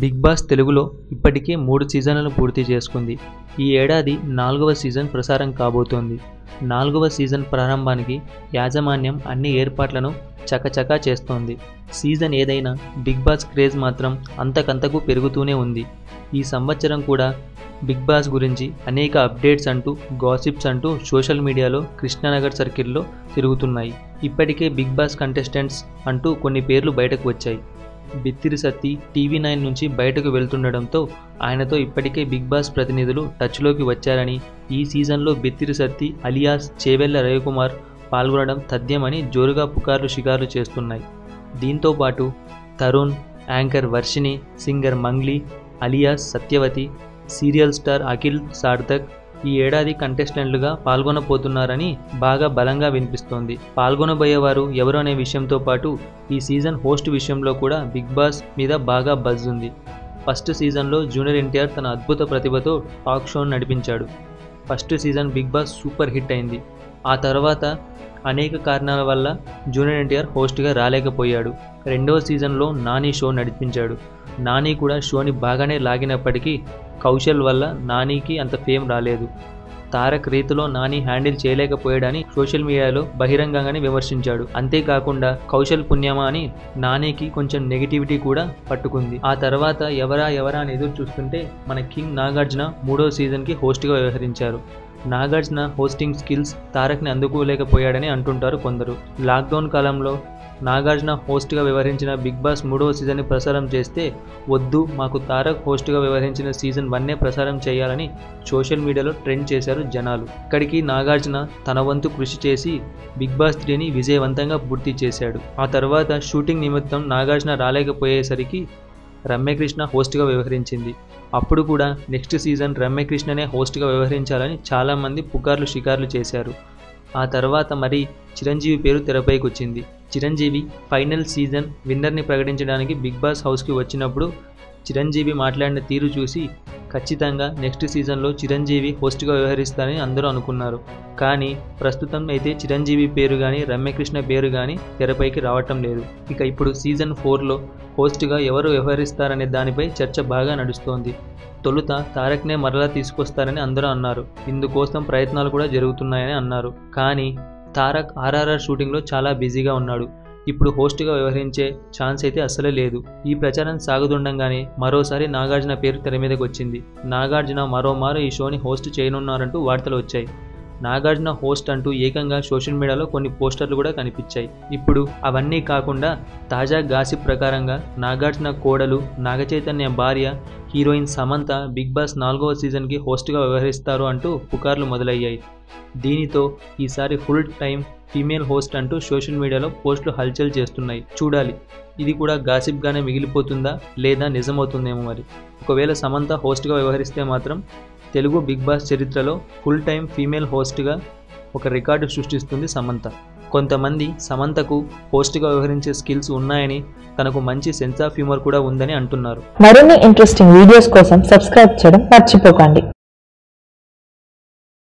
big boss తెలుగులో ఇప్పటికే మూడు సీజన్లను పూర్తి చేసుకుంది ఈ ఏడాది నాలుగవ సీజన్ ప్రసారం కాబోతోంది నాలుగవ సీజన్ ప్రారంభానికి యాజమాన్యం అన్ని ఏర్పాట్లను చకచకా చేస్తోంది సీజన్ ఏదైనా బిగ్ బాస్ క్రేజ్ మాత్రం అంతకంతకు పెరుగుతూనే ఉంది ఈ సంవత్సరం కూడా బిగ్ బాస్ గురించి అనేక అప్డేట్స్ అంటూ గాసిప్స్ అంటూ సోషల్ మీడియాలో కృష్ణానగర్ సర్కిల్లో తిరుగుతున్నాయి ఇప్పటికే బిగ్ బాస్ కంటెస్టెంట్స్ అంటూ కొన్ని పేర్లు బయటకు వచ్చాయి బిత్తిరి సత్తి టీవీ నైన్ నుంచి బయటకు వెళ్తుండడంతో ఆయనతో ఇప్పటికే బిగ్ బాస్ ప్రతినిధులు టచ్లోకి వచ్చారని ఈ సీజన్లో బిత్తిరి సత్తి అలియాస్ చేవెళ్ల రవికుమార్ పాల్గొనడం తథ్యమని జోరుగా పుకార్లు షికార్లు చేస్తున్నాయి దీంతో పాటు Tarun anchor Varshini singer Mangli alias Satyavathi serial star Akhil Sarthak ఈ ఏడాది కంటెస్టెంట్లుగా పాల్గొనబోతున్నారని బాగా బలంగా వినిపిస్తోంది పాల్గొనబోయేవారు ఎవరు అనే విషయంతో పాటు ఈ సీజన్ హోస్ట్ విషయంలో కూడా బిగ్ బాస్ మీద బాగా బజ్ ఉంది ఫస్ట్ సీజన్లో జూనియర్ ఎన్టీఆర్ తన అద్భుత ప్రతిభతో టాక్ షోను నడిపించాడు first season Bigg Boss super hit అయింది ఆ తర్వాత అనేక కారణాల వల్ల జూనియర్ ఎన్టీఆర్ హోస్ట్గా రాలేకపోయాడు రెండవ సీజన్లో నాని షో నడిపించాడు నాని కూడా షోని బాగానే లాగినప్పటికీ కౌశల్ వల్ల నానికి అంత ఫేమ్ రాలేదు తారక్ రీతిలో నాని హ్యాండిల్ చేయలేకపోయాడని సోషల్ మీడియాలో బహిరంగంగానే విమర్శించాడు అంతేకాకుండా కౌశల్ పుణ్యమా అని నానికి కొంచెం నెగిటివిటీ కూడా పట్టుకుంది ఆ తర్వాత ఎవరా ఎవరా అని ఎదురు చూస్తుంటే మన కింగ్ నాగార్జున మూడో సీజన్కి హోస్ట్గా వ్యవహరించారు నాగార్జున హోస్టింగ్ స్కిల్స్ తారక్ని అందుకోలేకపోయాడని అంటుంటారు కొందరు లాక్డౌన్ కాలంలో నాగార్జున హోస్ట్గా వ్యవహరించిన బిగ్ బాస్ మూడవ సీజన్ని ప్రసారం చేస్తే వద్దు మాకు తారక్ హోస్ట్గా వ్యవహరించిన సీజన్ వన్నే ప్రసారం చేయాలని సోషల్ మీడియాలో ట్రెండ్ చేశారు జనాలు ఇక్కడికి నాగార్జున తన వంతు కృషి చేసి బిగ్ బాస్ త్రీని విజయవంతంగా పూర్తి చేశాడు ఆ తర్వాత షూటింగ్ నిమిత్తం నాగార్జున రాలేకపోయేసరికి రమ్యకృష్ణ హోస్ట్గా వ్యవహరించింది అప్పుడు కూడా నెక్స్ట్ సీజన్ రమ్యకృష్ణనే హోస్ట్గా వ్యవహరించాలని చాలామంది పుకార్లు షికార్లు చేశారు ఆ తర్వాత మరి చిరంజీవి పేరు తెరపైకి వచ్చింది చిరంజీవి ఫైనల్ సీజన్ విన్నర్ని ప్రకటించడానికి బిగ్ బాస్ హౌస్కి వచ్చినప్పుడు చిరంజీవి మాట్లాడిన తీరు చూసి ఖచ్చితంగా నెక్స్ట్ సీజన్లో చిరంజీవి హోస్ట్గా వ్యవహరిస్తారని అందరూ అనుకున్నారు కానీ ప్రస్తుతం అయితే చిరంజీవి పేరు కానీ రమ్యకృష్ణ పేరు కానీ తెరపైకి రావటం లేదు ఇక ఇప్పుడు సీజన్ ఫోర్లో హోస్ట్గా ఎవరు వ్యవహరిస్తారనే దానిపై చర్చ బాగా నడుస్తోంది తొలుత తారక్నే మరలా తీసుకొస్తారని అందరూ అన్నారు ఇందుకోసం ప్రయత్నాలు కూడా జరుగుతున్నాయని అన్నారు కానీ తారక్ ఆర్ఆర్ఆర్ షూటింగ్లో చాలా బిజీగా ఉన్నాడు ఇప్పుడు హోస్ట్గా వ్యవహరించే ఛాన్స్ అయితే అస్సలే లేదు ఈ ప్రచారం సాగుతుండగానే మరోసారి నాగార్జున పేరు తెర మీదకి వచ్చింది నాగార్జున మరోమారు ఈ షోని హోస్ట్ చేయనున్నారంటూ వార్తలు వచ్చాయి నాగార్జున హోస్ట్ అంటూ ఏకంగా సోషల్ మీడియాలో కొన్ని పోస్టర్లు కూడా కనిపించాయి ఇప్పుడు అవన్నీ కాకుండా తాజా గాసిప్ ప్రకారంగా నాగార్జున కోడలు నాగచైతన్య భార్య హీరోయిన్ సమంత బిగ్ బాస్ నాలుగవ సీజన్కి హోస్ట్గా వ్యవహరిస్తారు అంటూ పుకార్లు మొదలయ్యాయి దీనితో ఈసారి ఫుల్ టైం ఫీమేల్ హోస్ట్ అంటూ సోషల్ మీడియాలో పోస్టులు హల్చల్ చేస్తున్నాయి చూడాలి ఇది కూడా గాసిప్గానే మిగిలిపోతుందా లేదా నిజమవుతుందేమో మరి ఒకవేళ సమంత హోస్ట్గా వ్యవహరిస్తే మాత్రం తెలుగు బిగ్ బాస్ చరిత్రలో ఫుల్ టైం ఫీమేల్ హోస్ట్గా ఒక రికార్డు సృష్టిస్తుంది సమంత కొంతమంది సమంతకు హోస్ట్గా వ్యవహరించే స్కిల్స్ ఉన్నాయని తనకు మంచి సెన్స్ ఆఫ్ హ్యూమర్ కూడా ఉందని అంటున్నారు మరిన్ని ఇంట్రెస్టింగ్ వీడియోస్ కోసం సబ్స్క్రైబ్ చేయడం మర్చిపోకండి